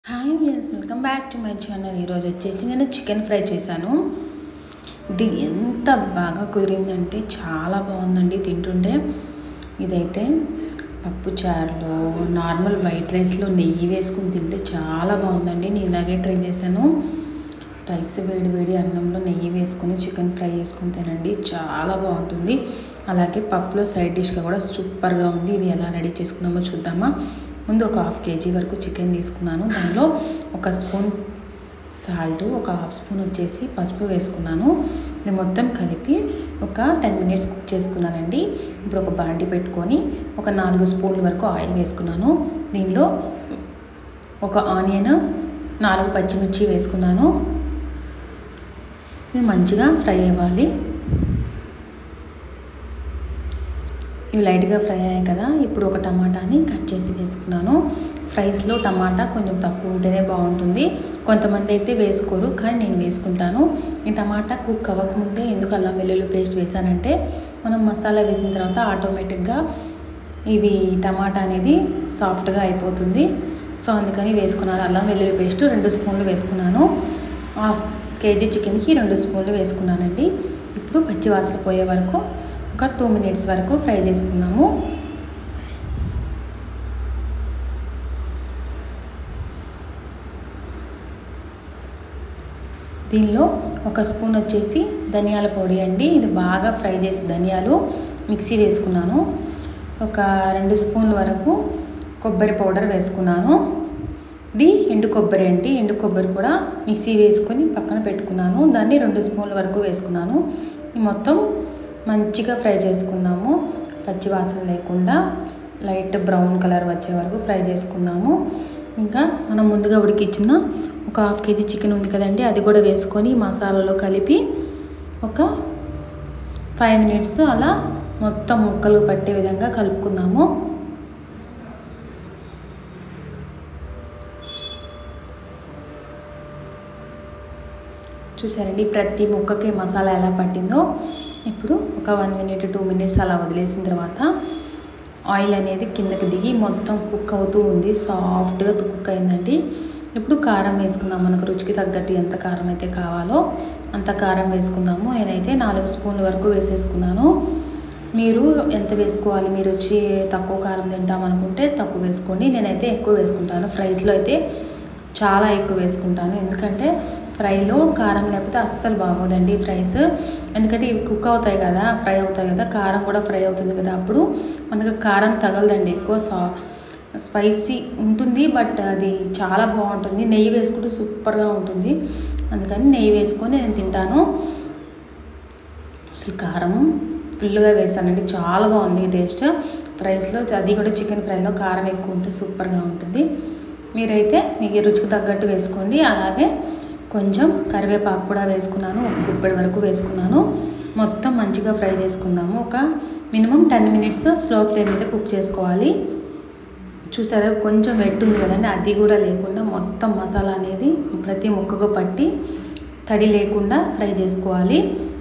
hi views welcome back to my channel ఈరోజు వచ్చేసి నేను చికెన్ ఫ్రై చేశాను ఇది ఎంత బాగా కుదిరిందంటే చాలా బాగుందండి తింటుంటే ఇదైతే పప్పు చారులో నార్మల్ వైట్ రైస్లో నెయ్యి వేసుకుని తింటే చాలా బాగుందండి నేను ఇలాగే ట్రై చేశాను రైస్ వేడి వేడి అన్నంలో నెయ్యి వేసుకుని చికెన్ ఫ్రై చేసుకుని తినండి చాలా బాగుంటుంది అలాగే పప్పులో సైడ్ డిష్గా కూడా సూపర్గా ఉంది ఇది ఎలా రెడీ చేసుకుందామో చూద్దామా ముందు ఒక హాఫ్ కేజీ వరకు చికెన్ తీసుకున్నాను దానిలో ఒక స్పూన్ సాల్ట్ ఒక హాఫ్ స్పూన్ వచ్చేసి పసుపు వేసుకున్నాను ఇది మొత్తం కలిపి ఒక టెన్ మినిట్స్ కుక్ చేసుకున్నానండి ఇప్పుడు ఒక బాండి పెట్టుకొని ఒక నాలుగు స్పూన్ల వరకు ఆయిల్ వేసుకున్నాను దీనిలో ఒక ఆనియన్ నాలుగు పచ్చిమిర్చి వేసుకున్నాను ఇవి మంచిగా ఫ్రై అవ్వాలి ఇవి లైట్గా ఫ్రై అయ్యాయి కదా ఇప్పుడు ఒక టమాటాని కట్ చేసి వేసుకున్నాను ఫ్రైస్లో టమాటా కొంచెం తక్కువ ఉంటేనే బాగుంటుంది కొంతమంది అయితే వేసుకోరు కానీ నేను వేసుకుంటాను ఈ టమాటా కుక్ అవ్వకముందే ఎందుకు అల్లం వెల్లుల్లి పేస్ట్ వేసానంటే మనం మసాలా వేసిన తర్వాత ఆటోమేటిక్గా ఇవి టమాటా అనేది సాఫ్ట్గా అయిపోతుంది సో అందుకని వేసుకున్నాను అల్లం వెల్లుల్లి పేస్ట్ రెండు స్పూన్లు వేసుకున్నాను హాఫ్ కేజీ చికెన్కి రెండు స్పూన్లు వేసుకున్నానండి ఇప్పుడు పచ్చి వాసన పోయే వరకు ఒక టూ మినిట్స్ వరకు ఫ్రై చేసుకుందాము దీనిలో ఒక స్పూన్ వచ్చేసి ధనియాల పొడి అండి ఇది బాగా ఫ్రై చేసి ధనియాలు మిక్సీ వేసుకున్నాను ఒక రెండు స్పూన్ల వరకు కొబ్బరి పౌడర్ వేసుకున్నాను ఇది ఎండు కొబ్బరి అండి ఎండు కొబ్బరి కూడా మిక్సీ వేసుకొని పక్కన పెట్టుకున్నాను దాన్ని రెండు స్పూన్ల వరకు వేసుకున్నాను ఈ మొత్తం మంచిగా ఫ్రై చేసుకుందాము పచ్చి వాసన లేకుండా లైట్ బ్రౌన్ కలర్ వచ్చే వరకు ఫ్రై చేసుకుందాము ఇంకా మనం ముందుగా ఉడికించిన ఒక హాఫ్ కేజీ చికెన్ ఉంది కదండి అది కూడా వేసుకొని మసాలాలో కలిపి ఒక ఫైవ్ మినిట్స్ అలా మొత్తం ముక్కలు పట్టే విధంగా కలుపుకుందాము చూసారండి ప్రతి ముక్కకి మసాలా ఎలా పట్టిందో ఇప్పుడు ఒక వన్ మినిట్ టూ మినిట్స్ అలా వదిలేసిన తర్వాత ఆయిల్ అనేది కిందకి దిగి మొత్తం కుక్ అవుతూ ఉంది సాఫ్ట్గా కుక్ అయిందండి ఇప్పుడు కారం వేసుకుందాం మనకు రుచికి తగ్గట్టు ఎంత కారం అయితే కావాలో అంత కారం వేసుకుందాము నేనైతే నాలుగు స్పూన్ల వరకు వేసేసుకున్నాను మీరు ఎంత వేసుకోవాలి మీరు వచ్చి తక్కువ కారం తింటాం అనుకుంటే తక్కువ వేసుకోండి నేనైతే ఎక్కువ వేసుకుంటాను ఫ్రైస్లో అయితే చాలా ఎక్కువ వేసుకుంటాను ఎందుకంటే ఫ్రైలో కారం లేకపోతే అస్సలు బాగోదండి ఫ్రైస్ ఎందుకంటే ఇవి కుక్ అవుతాయి కదా ఫ్రై అవుతాయి కదా కారం కూడా ఫ్రై అవుతుంది కదా అప్పుడు మనకు కారం తగలదండి ఎక్కువ సా స్పైసీ ఉంటుంది బట్ అది చాలా బాగుంటుంది నెయ్యి వేసుకుంటే సూపర్గా ఉంటుంది అందుకని నెయ్యి వేసుకొని నేను తింటాను అసలు కారం ఫుల్గా వేసానండి చాలా బాగుంది టేస్ట్ ఫ్రైస్లో అది కూడా చికెన్ ఫ్రైలో కారం ఎక్కువ ఉంటే సూపర్గా ఉంటుంది మీరైతే మీకు రుచికి తగ్గట్టు వేసుకోండి అలాగే కొంచెం కరివేపాకు కూడా వేసుకున్నాను ఒక గుప్పెడి వరకు వేసుకున్నాను మొత్తం మంచిగా ఫ్రై చేసుకుందాము ఒక minimum ten minutes slow flame మీద కుక్ చేసుకోవాలి చూసారా కొంచెం వెట్ ఉంది కదండి అది కూడా లేకుండా మొత్తం మసాలా అనేది ప్రతి ముక్కకు పట్టి తడి లేకుండా ఫ్రై చేసుకోవాలి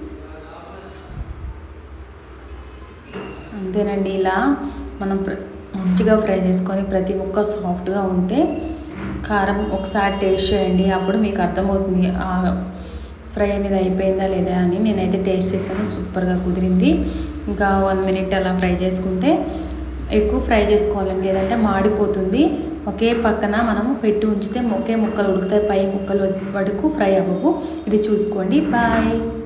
అంతేనండి ఇలా మనం మంచిగా ఫ్రై చేసుకొని ప్రతి ముక్క సాఫ్ట్గా ఉంటే కారం ఒకసారి టేస్ట్ చేయండి అప్పుడు మీకు అర్థమవుతుంది ఫ్రై అనేది అయిపోయిందా లేదా అని నేనైతే టేస్ట్ చేశాను సూపర్గా కుదిరింది ఇంకా వన్ మినిట్ అలా ఫ్రై చేసుకుంటే ఎక్కువ ఫ్రై చేసుకోవాలండి లేదంటే మాడిపోతుంది ఒకే పక్కన మనము పెట్టి ఉంచితే ఒకే ముక్కలు ఉడుకుతాయి పై ముక్కలు వరకు ఫ్రై అవ్వవు ఇది చూసుకోండి బాయ్